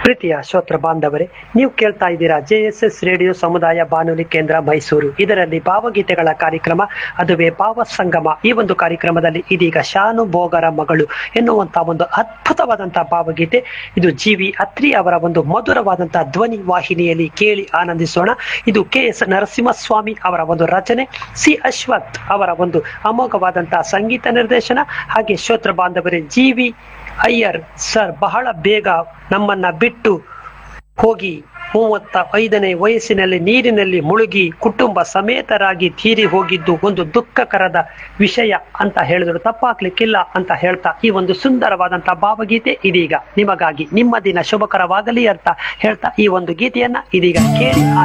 ಪ್ರೀತಿಯ ಶ್ರೋತ್ರ ಬಾಂಧವರೇ ನೀವು ಕೇಳ್ತಾ ಇದ್ದೀರಾ ಜೆ ಎಸ್ ಎಸ್ ರೇಡಿಯೋ ಸಮುದಾಯ ಬಾನುಲಿ ಕೇಂದ್ರ ಮೈಸೂರು ಇದರಲ್ಲಿ ಭಾವಗೀತೆಗಳ ಕಾರ್ಯಕ್ರಮ ಅದುವೇ ಭಾವ ಸಂಗಮ ಈ ಒಂದು ಕಾರ್ಯಕ್ರಮದಲ್ಲಿ ಇದೀಗ ಶಾನು ಭೋಗರ ಮಗಳು ಎನ್ನುವಂತಹ ಒಂದು ಅದ್ಭುತವಾದಂತಹ ಭಾವಗೀತೆ ಇದು ಜಿ ವಿ ಅತ್ರಿ ಅವರ ಒಂದು ಮಧುರವಾದಂತಹ ಧ್ವನಿ ವಾಹಿನಿಯಲ್ಲಿ ಕೇಳಿ ಆನಂದಿಸೋಣ ಇದು ಕೆ ಎಸ್ ನರಸಿಂಹಸ್ವಾಮಿ ಅವರ ಒಂದು ರಚನೆ ಸಿ ಅಶ್ವಥ್ ಅವರ ಒಂದು ಅಮೋಘವಾದಂತಹ ಸಂಗೀತ ನಿರ್ದೇಶನ ಹಾಗೆ ಶ್ರೋತ್ರ ಬಾಂಧವರೇ ಜಿ ವಿ ಅಯ್ಯರ್ ಸರ್ ಬಹಳ ಬೇಗ ನಮ್ಮನ್ನ ಬಿಟ್ಟು ಹೋಗಿ ಮೂವತ್ತ ಐದನೇ ವಯಸ್ಸಿನಲ್ಲಿ ನೀರಿನಲ್ಲಿ ಮುಳುಗಿ ಕುಟುಂಬ ಸಮೇತರಾಗಿ ತೀರಿ ಹೋಗಿದ್ದು ಒಂದು ದುಃಖಕರದ ವಿಷಯ ಅಂತ ಹೇಳಿದ್ರು ತಪ್ಪಾಗ್ಲಿಕ್ಕಿಲ್ಲ ಅಂತ ಹೇಳ್ತಾ ಈ ಒಂದು ಸುಂದರವಾದಂತಹ ಭಾವಗೀತೆ ಇದೀಗ ನಿಮಗಾಗಿ ನಿಮ್ಮ ದಿನ ಶುಭಕರವಾಗಲಿ ಅಂತ ಹೇಳ್ತಾ ಈ ಒಂದು ಗೀತೆಯನ್ನ ಇದೀಗ ಕೇಳಿ